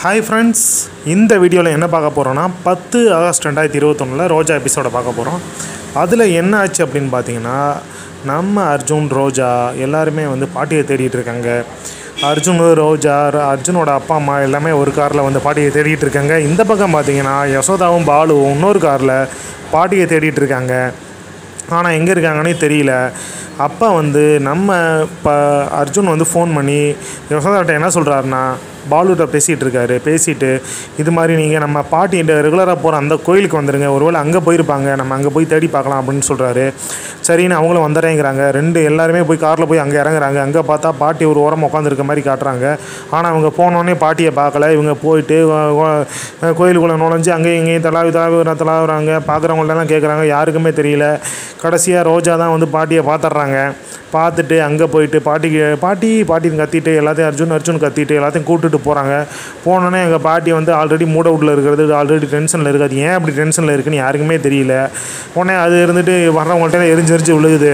hi friends இந்த வீடியோவில் என்ன பார்க்க போகிறோன்னா பத்து ஆகஸ்ட் ரெண்டாயிரத்தி இருபத்தொன்னில் ரோஜா எபிசோட பார்க்க போகிறோம் அதில் என்ன ஆச்சு அப்படின்னு பார்த்தீங்கன்னா நம்ம அர்ஜுன் ரோஜா எல்லாருமே வந்து பாட்டியை தேடிட்டு இருக்காங்க அர்ஜுன் ரோஜா ர- அர்ஜுனோட அப்பா அம்மா எல்லாமே ஒரு காரில் வந்து பாட்டியை தேடிட்டு இருக்காங்க இந்த பக்கம் பார்த்தீங்கன்னா யசோதாவும் பாலுவும் இன்னொரு காரில் பாட்டியை தேடிட்டு இருக்காங்க ஆனால் எங்கே இருக்காங்கன்னே தெரியல அப்பா வந்து நம்ம இப்போ அர்ஜுன் வந்து ஃபோன் பண்ணி யசோதாட்ட என்ன சொல்கிறாருன்னா பாலுட்ட பேசிகிட்டு இருக்காரு பேசிட்டு இது மாதிரி நீங்கள் நம்ம பாட்டிகிட்ட ரெகுலராக போகிற அந்த கோயிலுக்கு வந்துடுங்க ஒருவேளை அங்கே போயிருப்பாங்க நம்ம அங்கே போய் தேடி பார்க்கலாம் அப்படின்னு சொல்கிறாரு சரின்னு அவங்களும் வந்துடுறேங்கிறாங்க ரெண்டு எல்லாருமே போய் காரில் போய் அங்கே இறங்குறாங்க அங்கே பார்த்தா பாட்டி ஒரு ஓரம் உட்காந்துருக்க மாதிரி காட்டுறாங்க ஆனால் அவங்க போனோடனே பாட்டியை பார்க்கல இவங்க போயிட்டு வ- வ- கோயிலுக்குள்ளே நுழைஞ்சு அங்கேயும் இங்கேயும் தலாவி தலாவி தலாவுறாங்க பார்க்குறவங்கள்ட்டலாம் கேட்குறாங்க யாருக்குமே தெரியல கடைசியாக ரோஜா தான் வந்து பாட்டியை பார்த்துட்றாங்க பார்த்துட்டு அங்கே போயிட்டு பாட்டிக்கு பாட்டி பாட்டின்னு கத்திட்டு எல்லாத்தையும் அர்ஜுன் அர்ஜுன் கத்திட்டு எல்லாத்தையும் கூப்பிட்டுட்டு போகிறாங்க போனோடனே எங்கள் பாட்டி வந்து ஆல்ரெடி மூட வீட்டில் இருக்கிறது ஆல்ரெடி டென்ஷனில் இருக்காது ஏன் அப்படி டென்ஷனில் இருக்குன்னு யாருக்குமே தெரியல உடனே அது இருந்துட்டு வர்றவங்கள்ட்ட எரிஞ்சு எரிஞ்சு விழுகுது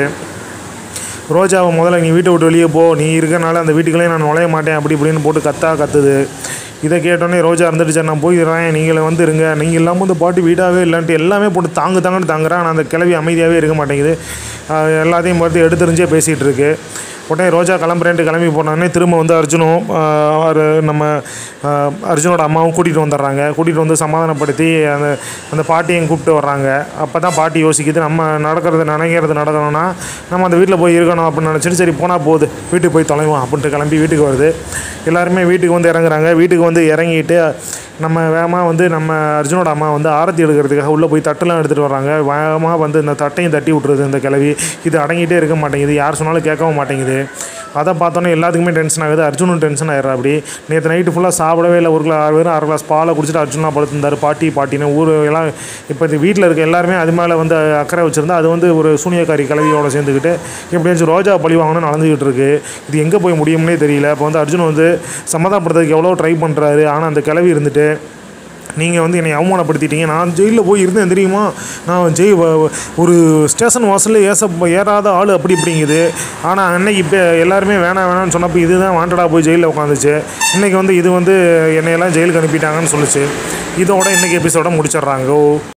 ரோஜாவை முதல்ல நீ வீட்டை விட்டு வெளியே போ நீ இருக்கனால அந்த வீட்டுக்குள்ளே நான் நுழைய மாட்டேன் அப்படி இப்படின்னு போட்டு கத்தா கத்துது இதை கேட்டோன்னே ரோஜா இருந்துட்டு சரி நான் போயிடுறேன் நீங்களே வந்து இருங்க நீங்கள் இல்லாமல் வந்து பாட்டி வீடாகவே இல்லைன்ட்டு எல்லாமே போட்டு தாங்கு தாங்கன்னு தாங்குறேன் ஆனால் அந்த கிளவி அமைதியாகவே இருக்க மாட்டேங்குது ஆஹ் எல்லாத்தையும் பார்த்து எடுத்துரிஞ்சே பேசிகிட்டு இருக்கு உடனே ரோஜா கிளம்புறேன்ட்டு கிளம்பி போனோடனே திரும்ப வந்து அர்ஜுனும் ஆஹ் அவரு நம்ம ஆஹ் அர்ஜுனோட அம்மாவும் கூட்டிகிட்டு வந்துடுறாங்க கூட்டிகிட்டு வந்து சமாதானப்படுத்தி அந்த அந்த பாட்டியையும் கூப்பிட்டு வர்றாங்க அப்போ தான் பாட்டி யோசிக்குது நம்ம நடக்கிறது நினைக்கிறது நடக்கணும்னா நம்ம அந்த வீட்டில் போய் இருக்கணும் அப்படின்னு நினச்சிட்டு சரி போனால் போகுது வீட்டுக்கு போய் தொலைவோம் அப்படின்ட்டு கிளம்பி வீட்டுக்கு வருது எல்லாருமே வீட்டுக்கு வந்து இறங்குறாங்க வீட்டுக்கு வந்து இறங்கிட்டு நம்ம வேகமாக வந்து நம்ம அர்ஜுனோட அம்மா வந்து ஆரத்தி எடுக்கிறதுக்காக உள்ளே போய் தட்டெல்லாம் எடுத்துகிட்டு வர்றாங்க வேகமாக வந்து இந்த தட்டையும் தட்டி விட்ருது இந்த கிளவி இது அடங்கிட்டே இருக்க மாட்டேங்குது யார் சொன்னாலும் கேட்கவும் மாட்டேங்குது அதை பார்த்தோன்னே எல்லாத்துக்குமே டென்ஷன் ஆகுது அர்ஜுனும் டென்ஷன் ஆயிடுறா அப்படி நேற்று நைட்டு ஃபுல்லாக சாப்பிடவே இல்லை ஒரு கிலோ வெறும் அரை கிளாஸ் பாலை குடிச்சிட்டு அர்ஜுனா படுத்திருந்தார் பாட்டி பாட்டின்னு ஊர் எல்லாம் இப்போ இந்த வீட்டில் இருக்க எல்லாருமே அது மேலே வந்து அக்கறை வச்சுருந்தா அது வந்து ஒரு சூனியக்காரி கிளவியோட சேர்ந்துக்கிட்டு எப்படியாச்சும் ரோஜா பழி வாங்கணும்னு நடந்துக்கிட்டு இருக்கு இது எங்கே போய் முடியும்னே தெரியல இப்போ வந்து அர்ஜுன் வந்து சமாதானப்படுறதுக்கு எவ்வளோ ட்ரை பண்ணுறாரு ஆனால் அந்த கிளவி இருந்துட்டு நீங்கள் வந்து என்னை அவமானப்படுத்திட்டீங்க நான் ஜெயிலில் போய் இருந்தேன் தெரியுமா நான் ஜெய் வ- ஒரு ஸ்டேஷன் வாசலில் ஏச ஏறாத ஆள் அப்படி இப்படிங்குது ஆனால் அன்னைக்கு இப்போ எல்லாருமே வேணாம் வேணாம்னு சொன்னப்போ இதுதான் வாண்டடாக போய் ஜெயிலில் உட்காந்துச்சு இன்றைக்கி வந்து இது வந்து என்னையெல்லாம் ஜெயிலுக்கு அனுப்பிட்டாங்கன்னு சொல்லுச்சு இதோட இன்றைக்கி எபிசோட முடிச்சிடுறாங்க